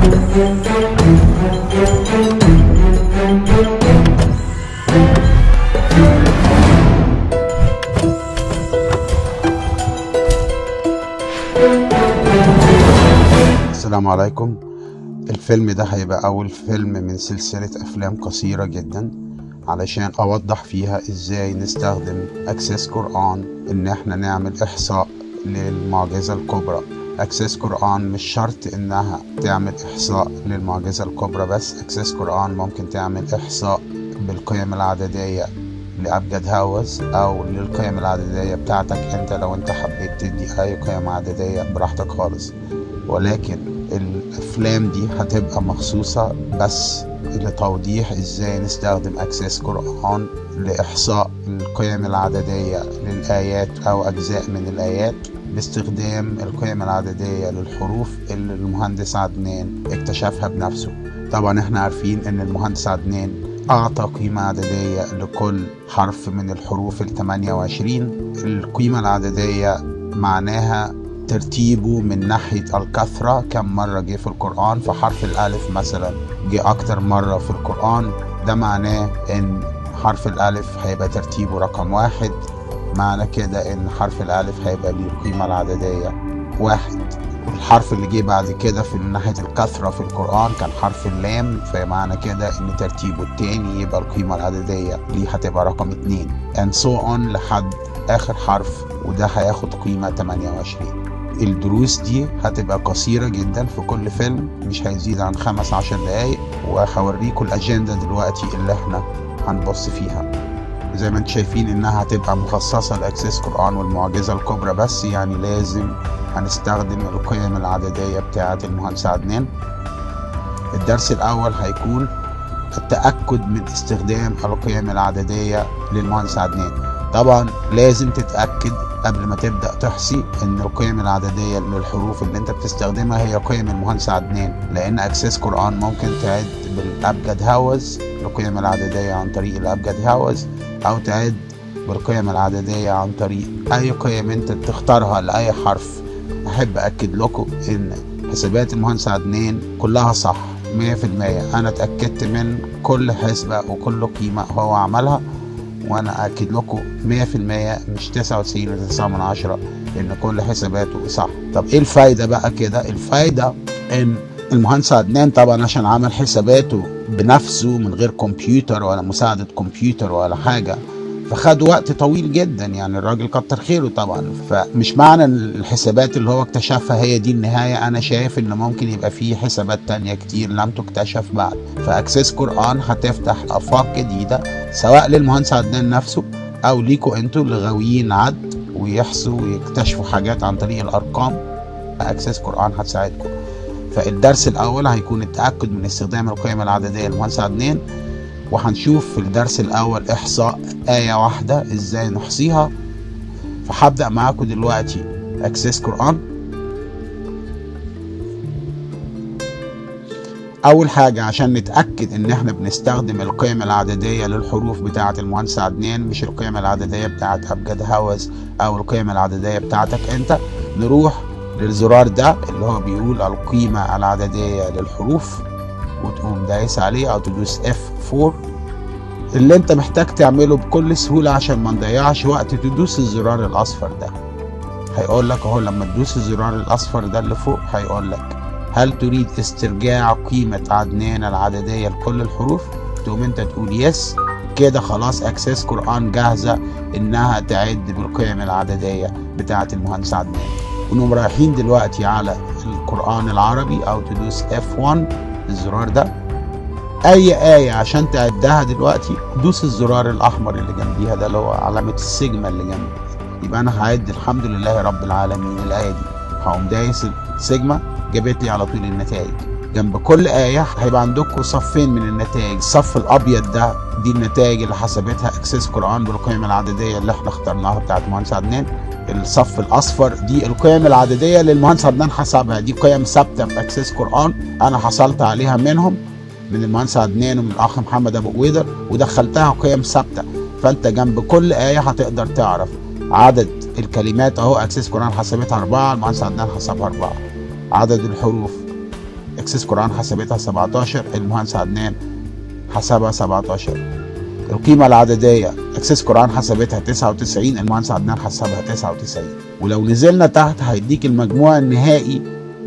السلام عليكم الفيلم ده هيبقى أول فيلم من سلسلة أفلام قصيرة جدا علشان أوضح فيها إزاي نستخدم أكسس قرآن إن إحنا نعمل إحصاء للمعجزة الكبرى أكسس قرآن مش شرط إنها تعمل إحصاء للمعجزة الكبرى بس أكسس قرآن ممكن تعمل إحصاء بالقيم العددية لأبجد هاوس أو للقيم العددية بتاعتك أنت لو أنت حبيت تدي أي قيم عددية براحتك خالص ولكن الافلام دي هتبقى مخصوصة بس لتوضيح ازاي نستخدم اكسس قرآن لاحصاء القيم العددية للايات او اجزاء من الايات باستخدام القيم العددية للحروف اللي المهندس عدنان اكتشفها بنفسه طبعا احنا عارفين ان المهندس عدنان أعطى قيمة عددية لكل حرف من الحروف ال 28 القيمة العددية معناها ترتيبه من ناحية الكثرة كم مرة جه في القرآن فحرف الألف مثلا جه أكتر مرة في القرآن ده معناه إن حرف الألف هيبقى ترتيبه رقم واحد معنى كده إن حرف الألف هيبقى ليه القيمة العددية واحد الحرف اللي جه بعد كده في ناحية الكثرة في القرآن كان حرف اللام فمعنى كده إن ترتيبه التاني يبقى القيمة العددية ليه هتبقى رقم اتنين and so on لحد آخر حرف وده هياخد قيمة 28 الدروس دي هتبقى قصيرة جدا في كل فيلم مش هيزيد عن خمس عشر دقايق وهوريكم الأجندة دلوقتي اللي احنا هنبص فيها زي ما انتم شايفين انها هتبقى مخصصة لأكسس قرآن والمعجزة الكبرى بس يعني لازم هنستخدم القيم العددية بتاعة المهندس عدنان الدرس الأول هيكون التأكد من استخدام القيم العددية للمهندس عدنان طبعا لازم تتأكد قبل ما تبدأ تحصي ان القيم العددية للحروف اللي انت بتستخدمها هي قيم المهندس عدنان لان اكسس قرآن ممكن تعد بالابجد هاوز القيم العددية عن طريق الابجد هاوز او تعد بالقيم العددية عن طريق اي قيم انت تختارها لاي حرف احب اكد لكم ان حسابات المهندس عدنان كلها صح 100% انا اتأكدت من كل حسبة وكل قيمة هو عملها وانا اكد لكم 100% مش 99.9 من عشرة ان كل حساباته صح طب ايه الفايده بقى كده الفايده ان المهندس عدنان طبعا عشان عمل حساباته بنفسه من غير كمبيوتر ولا مساعده كمبيوتر ولا حاجه فخد وقت طويل جدا يعني الراجل كتر خيره طبعا فمش معنى الحسابات اللي هو اكتشفها هي دي النهاية أنا شايف إن ممكن يبقى في حسابات تانية كتير لم تكتشف بعد فأكسس قرآن هتفتح آفاق جديدة سواء للمهندس عدنان نفسه أو ليكوا أنتوا اللي غاويين عد ويحصوا ويكتشفوا حاجات عن طريق الأرقام فأكسس قرآن هتساعدكم فالدرس الأول هيكون التأكد من استخدام القيم العددية للمهندس عدنان وهنشوف في الدرس الأول إحصاء آية واحدة إزاي نحصيها فهبدأ معاكم دلوقتي أكسس قرآن أول حاجة عشان نتأكد إن إحنا بنستخدم القيم العددية للحروف بتاعة المهندس عدنان مش القيم العددية بتاعة أبجد هوس أو القيم العددية بتاعتك أنت نروح للزرار ده اللي هو بيقول القيمة العددية للحروف وتقوم دايس عليه او تدوس F4 اللي انت محتاج تعمله بكل سهولة عشان ما نضيعش وقت تدوس الزرار الاصفر ده هيقول لك اهو لما تدوس الزرار الاصفر ده اللي فوق هيقول لك هل تريد استرجاع قيمة عدنان العددية لكل الحروف تقوم انت تقول يس كده خلاص اكسس قرآن جاهزة انها تعد بالقيم العددية بتاعة المهندس عدنان ونقوم رايحين دلوقتي على القرآن العربي او تدوس F1 الزرار ده اي آية عشان تعدها دلوقتي دوس الزرار الاحمر اللي جنبيها ده اللي هو علامة السيجما اللي جنبي يبقى انا هعد الحمد لله رب العالمين الآية دي هقوم دايس السيجما جابت لي على طول النتائج جنب كل آية هيبقى عندكم صفين من النتائج الصف الأبيض ده دي النتائج اللي حسبتها اكسس قرآن بالقيم العددية اللي احنا اخترناها بتاعت مهندس عدنان الصف الأصفر دي القيم العددية اللي المهندس عدنان حسبها دي قيم ثابتة في اكسس قرآن أنا حصلت عليها منهم من المهندس عدنان ومن الأخ محمد أبو قويدر ودخلتها قيم ثابتة فأنت جنب كل آية هتقدر تعرف عدد الكلمات أهو اكسس قرآن حسبتها أربعة المهندس عدنان حسبها أربعة عدد الحروف اكسس قرآن حسبتها 17 المهندس عدنان حسبها 17 القيمة العددية اكسس قرآن حسبتها 99 المهندس عدنان حسبها 99 ولو نزلنا تحت هيديك المجموع النهائي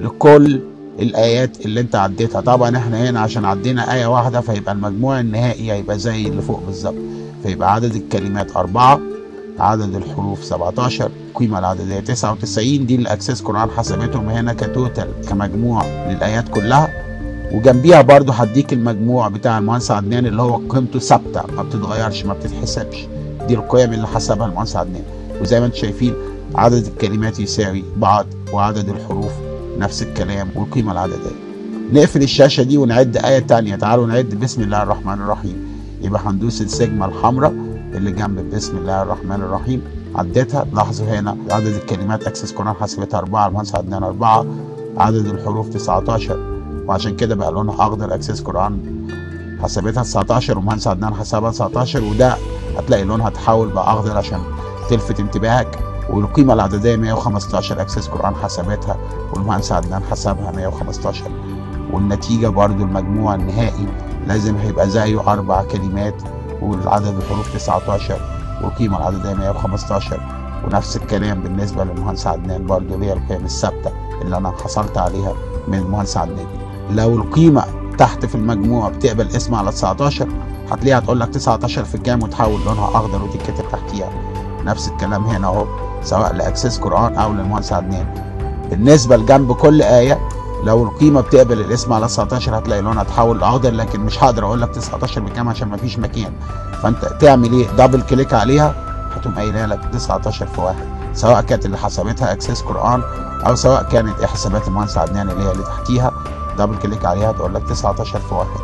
لكل الآيات اللي انت عديتها طبعا احنا هنا عشان عدينا آية واحدة فيبقى المجموع النهائي هيبقى زي اللي فوق بالظبط فيبقى عدد الكلمات أربعة عدد الحروف 17 القيمة العددية 99 دي اللي أكسس قرآن حسبتهم هنا كتوتال كمجموع للآيات كلها وجنبيها برضو هديك المجموع بتاع المهندس عدنان اللي هو قيمته ثابتة ما بتتغيرش ما بتتحسبش دي القيم اللي حسبها المهندس عدنان وزي ما انتم شايفين عدد الكلمات يساوي بعض وعدد الحروف نفس الكلام والقيمة العددية نقفل الشاشة دي ونعد آية تانية تعالوا نعد بسم الله الرحمن الرحيم يبقى هندوس السجمة الحمراء اللي جنب بسم الله الرحمن الرحيم عديتها لاحظوا هنا عدد الكلمات اكسس قرآن حسبتها أربعة المهندس عدنان أربعة عدد الحروف 19 وعشان كده بقى لونها أخضر اكسس قرآن حسبتها 19 والمهندس عدنان حسبها 19 وده هتلاقي لونها اتحول بقى أخضر عشان تلفت انتباهك والقيمة العددية 115 اكسس قرآن حسبتها والمهندس عدنان حسبها 115 والنتيجة برضو المجموع النهائي لازم هيبقى زيه أربع كلمات والعدد الحروف 19 والقيمة العددية 115 ونفس الكلام بالنسبة للمهندس عدنان برضو اللي هي القيم الثابتة اللي أنا حصلت عليها من المهندس عدنان لو القيمة تحت في المجموع بتقبل اسم على 19 هتلاقيها تقول لك 19 في كام وتحول لونها أخضر وتتكتب تحتيها نفس الكلام هنا أهو سواء لأكسس قرآن أو للمهندس عدنان بالنسبة لجنب كل آية لو القيمة بتقبل الاسم على 19 هتلاقي لونها اتحول لأخضر لكن مش هقدر أقول لك 19 بكام عشان مفيش مكان فأنت تعمل إيه دبل كليك عليها هتقوم قايلها لك 19 في واحد سواء كانت اللي حسبتها اكسس قرآن أو سواء كانت حسابات المهندس عدنان اللي هي اللي تحتيها دبل كليك عليها تقول لك 19 في واحد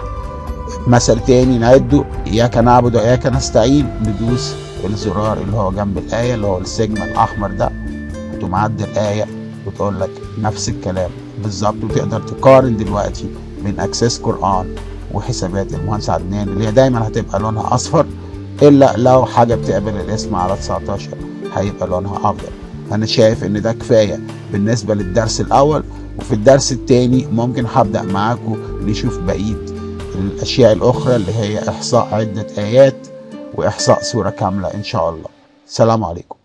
مثل تاني نعده إياك نعبد وإياك نستعين ندوس الزرار اللي هو جنب الآية اللي هو السجم الأحمر ده هتقوم عد الآية وتقول لك نفس الكلام بالظبط وتقدر تقارن دلوقتي بين اكسس قرآن وحسابات المهندس عدنان اللي هي دايما هتبقى لونها اصفر الا لو حاجه بتقبل الاسم على 19 هيبقى لونها اخضر انا شايف ان ده كفايه بالنسبه للدرس الاول وفي الدرس الثاني ممكن هبدا معاكم نشوف بقيه الاشياء الاخرى اللي هي احصاء عده ايات واحصاء سوره كامله ان شاء الله سلام عليكم